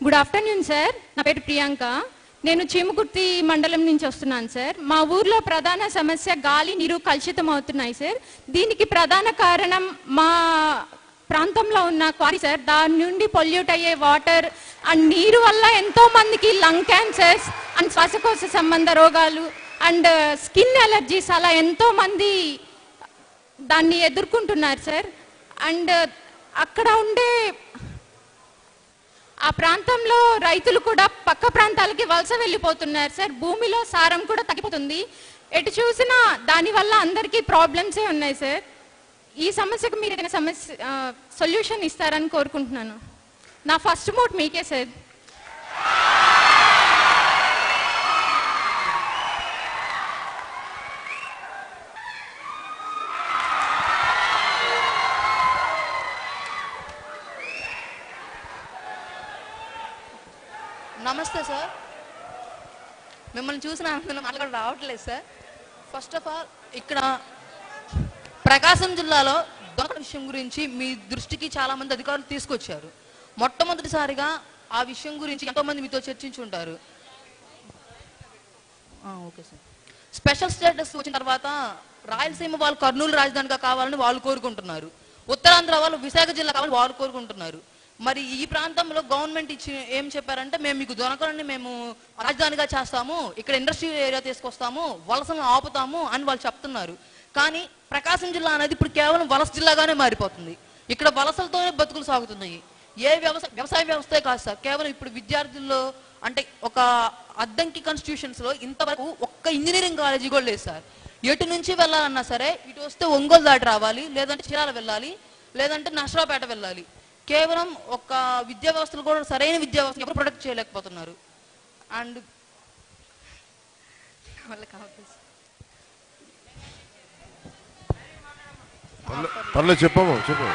Good afternoon sir నా పేరు ప్రియాంక నేను చీమకుర్తి మండలం నుంచి వస్తున్నాను సార్ మా ఊర్లో ప్రధాన సమస్య గాలి నీరు కలుషితం అవుతున్నాయి సార్ దీనికి ప్రధాన కారణం మా ప్రాంతంలో ఉన్న క్వారీ సార్ దాని నుండి పొల్యూట్ అయ్యే వాటర్ అండ్ నీరు వల్ల ఎంతో మందికి లంగ్ క్యాన్సర్స్ అండ్ శ్వాసకోశ సంబంధ రోగాలు అండ్ స్కిన్ ఎలర్జీస్ అలా ఎంతో మంది దాన్ని ఎదుర్కొంటున్నారు సార్ అండ్ అక్కడ ఉండే ఆ ప్రాంతంలో రైతులు కూడా పక్క ప్రాంతాలకి వలస వెళ్ళిపోతున్నారు సార్ భూమిలో సారం కూడా తగ్గిపోతుంది ఎటు చూసినా దానివల్ల అందరికీ ప్రాబ్లమ్సే ఉన్నాయి సార్ ఈ సమస్యకు మీరు ఏదైనా సమస్య సొల్యూషన్ ఇస్తారని కోరుకుంటున్నాను నా ఫస్ట్ మోట్ మీకే సార్ నమస్తే సార్ మిమ్మల్ని చూసిన ఆనందం మాట్లాడ రావట్లేదు సార్ ఫస్ట్ ఆఫ్ ఆల్ ఇక్కడ ప్రకాశం జిల్లాలో దొంగ విషయం గురించి మీ దృష్టికి చాలా మంది అధికారులు తీసుకొచ్చారు మొట్టమొదటిసారిగా ఆ విషయం గురించి ఎంతో మంది మీతో చర్చించి ఉంటారు ఆ, ఓకే సార్ స్పెషల్ స్టేటస్ వచ్చిన తర్వాత రాయలసీమ వాళ్ళు కర్నూలు రాజధానిగా కావాలని వాళ్ళు కోరుకుంటున్నారు ఉత్తరాంధ్ర వాళ్ళు విశాఖ జిల్లా కావాలని వాళ్ళు కోరుకుంటున్నారు మరి ఈ ప్రాంతంలో గవర్నమెంట్ ఇచ్చి ఏం చెప్పారంటే మేము మీకు దొనకలని మేము రాజధానిగా చేస్తాము ఇక్కడ ఇండస్ట్రీ ఏరియా తీసుకొస్తాము వలసను ఆపుతాము అని వాళ్ళు చెప్తున్నారు కానీ ప్రకాశం జిల్లా అనేది ఇప్పుడు కేవలం వలస జిల్లాగానే మారిపోతుంది ఇక్కడ వలసలతోనే బతుకులు సాగుతున్నాయి ఏ వ్యవసాయ వ్యవసాయ వ్యవస్థే కాదు సార్ కేవలం ఇప్పుడు విద్యార్థుల్లో అంటే ఒక అద్దంకి కాన్స్టిట్యూషన్స్ లో ఇంతవరకు ఒక్క ఇంజనీరింగ్ కాలేజీ కూడా లేదు సార్ ఎటు నుంచి వెళ్ళాలన్నా సరే ఇటు వస్తే ఒంగోలు దాటి రావాలి లేదంటే చీరాల వెళ్ళాలి లేదంటే నష్టరాపేట వెళ్ళాలి కేవలం ఒక విద్యా వ్యవస్థలు కూడా సరైన విద్యా వ్యవస్థ ఎవరు ప్రొటెక్ట్ చేయలేకపోతున్నారు అండ్ వాళ్ళకి కావాలి సార్. పర్లే- పర్లేదు చెప్పమ్మా చెప్పు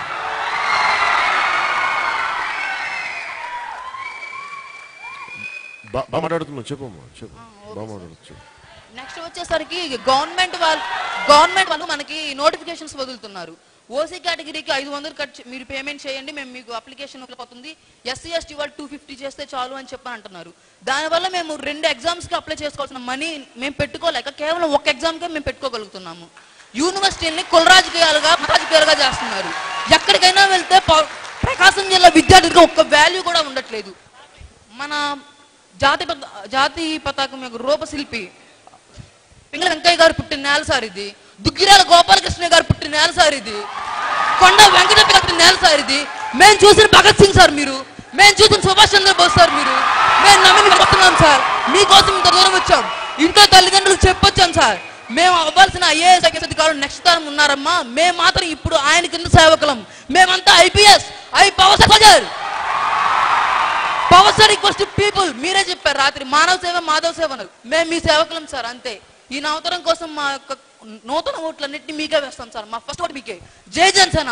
బా బాగా మాట్లాడుతున్నావు చెప్పమ్మా చెప్పు బాగా మాట్లాడుతు చెప్పు నెక్స్ట్ వచ్చేసరికి గవర్నమెంట్ వాళ్ళు గవర్నమెంట్ వాళ్ళు మనకి నోటిఫికేషన్స్ వదులుతున్నారు ఓసీ కేటగిరీకి ఐదు వందలు కట్ చే- మీరు పేమెంట్ చేయండి మేము మీకు అప్లికేషన్ వెళ్ళిపోతుంది ఎస్సీ ఎస్టీ వాళ్ళు టూ ఫిఫ్టీ చేస్తే చాలు అని చెప్పని అంటున్నారు దానివల్ల మేము రెండు ఎగ్జామ్స్కి అప్లై చేసుకోవాల్సిన మనీ మేము పెట్టుకోలేక కేవలం ఒక ఎగ్జామ్కే మేము పెట్టుకోగలుగుతున్నాము యూనివర్సిటీని కుల రాజకీయాలుగా మత రాజకీయాలుగా చేస్తున్నారు ఎక్కడికైనా వెళ్తే ప- ప్రకాశం జిల్లా విద్యార్థులకు ఒక్క వాల్యూ కూడా ఉండట్లేదు మన జాతి పత- జాతి పతాకం యొక్క రూపశిల్పి పింగళ వెంకయ్య గారు పుట్టిన నేల సార్ ఇది దుగ్గిరాల గోపాలకృష్ణ గారు పుట్టిన నేల సార్ ఇది కొండ వెంకటప్ప గారు పుట్టిన నేల సార్ ఇది మేము చూసిన భగత్ సింగ్ సార్ మీరు మేము చూసిన సుభాష్ చంద్రబోస్ సార్ మీరు మేము నమ్మి వస్తున్నాం సార్ మీకోసం ఇంత దూరం వచ్చాం ఇంట్లో తల్లిదండ్రులకు చెప్పొచ్చాం సార్ మేము అవ్వాల్సిన ఐఏఎస్ ఐఎస్ అధికారులు నెక్స్ట్ తరం ఉన్నారమ్మా మేము మాత్రం ఇప్పుడు ఆయన కింద సేవకులం మేమంతా IPS I power soldier power sir equals to people మీరే చెప్పారు రాత్రి మానవ సేవ మాధవ సేవ అన్నారు మేము మీ సేవకులం సార్ అంతే ఈ నవతరం కోసం మా యొక్క నూతన ఓట్లన్నింటినీ మీకే వేస్తాం సార్ మా ఫస్ట్ ఓట్ మీకే జై Janasena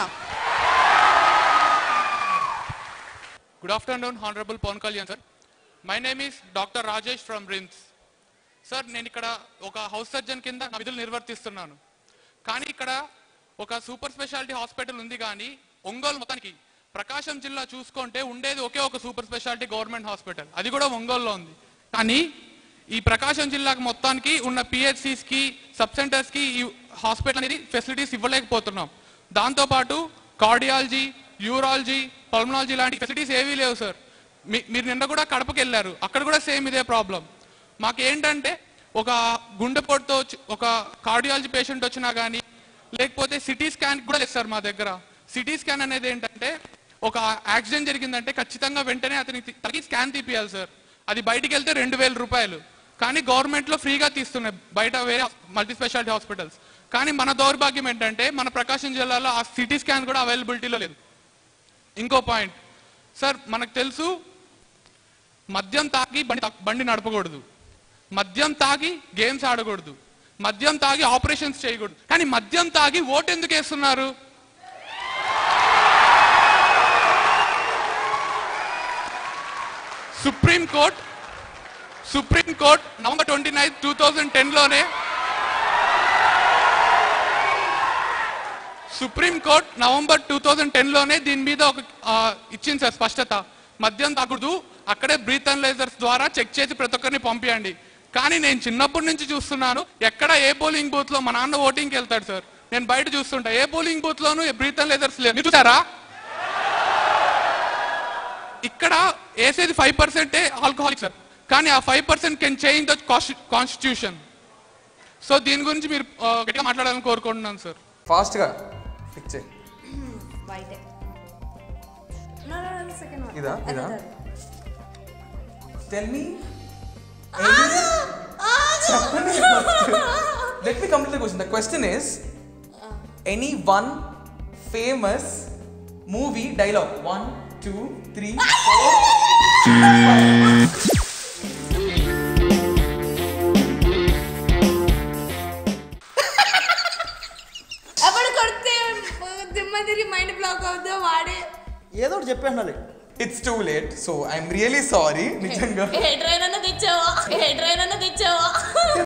Good afternoon, Honorable Pawan Kalyan, sir. My name is Dr. Rajesh from RIMS. Sir నేను ఇక్కడ ఒక హౌస్ సర్జన్ కింద నా విధులు నిర్వర్తిస్తున్నాను కానీ ఇక్కడ ఒక సూపర్ స్పెషాలిటీ హాస్పిటల్ ఉంది కానీ ఒంగోలు మొత్తానికి ప్రకాశం జిల్లా చూసుకుంటే ఉండేది ఒకే ఒక సూపర్ స్పెషాలిటీ గవర్నమెంట్ హాస్పిటల్ అది కూడా ఒంగోలులో ఉంది కానీ ఈ ప్రకాశం జిల్లాకు మొత్తానికి ఉన్న పిహెచ్సిస్ కి సబ్ సెంటర్స్ కి ఈ హాస్పిటల్ అనేది ఫెసిలిటీస్ ఇవ్వలేకపోతున్నాం దాంతోపాటు కార్డియాలజీ యూరాలజీ పల్మనాలజీ లాంటి ఫెసిలిటీస్ ఏవీ లేవు సార్ మీ మీరు నిన్న కూడా కడపకి వెళ్ళారు అక్కడ కూడా సేమ్ ఇదే ప్రాబ్లం మాకు ఏంటంటే ఒక గుండెపోటుతో వచ్చి- ఒక కార్డియాలజీ పేషెంట్ వచ్చినా కానీ లేకపోతే సిటీ స్కాన్ కూడా లేదు సార్ మా దగ్గర సిటీ స్కాన్ అనేది ఏంటంటే ఒక యాక్సిడెంట్ జరిగిందంటే ఖచ్చితంగా వెంటనే అతనికి తగ్గి స్కాన్ తీపియాలి సార్ అది బయటికి వెళ్తే రెండు వేల రూపాయలు కానీ గవర్నమెంట్ లో ఫ్రీగా తీస్తున్నాయి బయట వేరే మల్టీ స్పెషాలిటీ హాస్పిటల్స్ కానీ మన దౌర్భాగ్యం ఏంటంటే మన ప్రకాశం జిల్లాలో ఆ సిటీ స్కాన్ కూడా అవైలబిలిటీలో లేదు ఇంకో పాయింట్ సార్ మనకు తెలుసు మద్యం తాగి బండి తా- బండి నడపకూడదు మద్యం తాగి గేమ్స్ ఆడకూడదు మద్యం తాగి ఆపరేషన్స్ చేయకూడదు కానీ మద్యం తాగి ఓటు ఎందుకు వేస్తున్నారు supreme court supreme court November twenty nine two thousand టెన్లోనే supreme court November two thousand టెన్లోనే దీని మీద ఒక ఆ, ఇచ్చింది సార్ స్పష్టత మద్యం తాగకూడదు అక్కడే బ్రీత్ అనలైజర్స్ ద్వారా చెక్ చేసి ప్రతి ఒక్కరిని పంపించండి కానీ నేను చిన్నప్పటి నుంచి చూస్తున్నాను ఎక్కడ ఏ పోలింగ్ బూత్ లో మా నాన్న ఓటింగ్కి వెళ్తాడు సార్ నేను బయట చూస్తుంటా ఏ పోలింగ్ బూత్ లోను బ్రీత్ అనలైజర్స్ లేదు మీరు చూసారా ఇక్కడ వేసేది ఫైవ్ పర్సెంటే ఆల్కహాలిక్ సార్ కానీ ఆ five percent can change the constitution so దీని గురించి మీరు ఆ, గట్టిగా మాట్లాడాలని కోరుకుంటున్నాను సార్ ఫాస్ట్గా ఫిక్స్ చేయి వైటే No, no, no, second one. ఇదా అదే, ఇదా అదే. టెల్ మీ చెప్పండి let me complete the question the question is any one famous movie dialogue one two three four అప్పుడు కొడితే దిమ్మ తిరిగి మైండ్ బ్లాక్ అవుతుందో వాడే ఏదో ఒకటి చెప్పేయాలి it's too late so I'm really sorry నిజంగా ఏ ట్రైన్ అన్న తెచ్చావా ఏ ట్రైన్ అన్న తెచ్చావా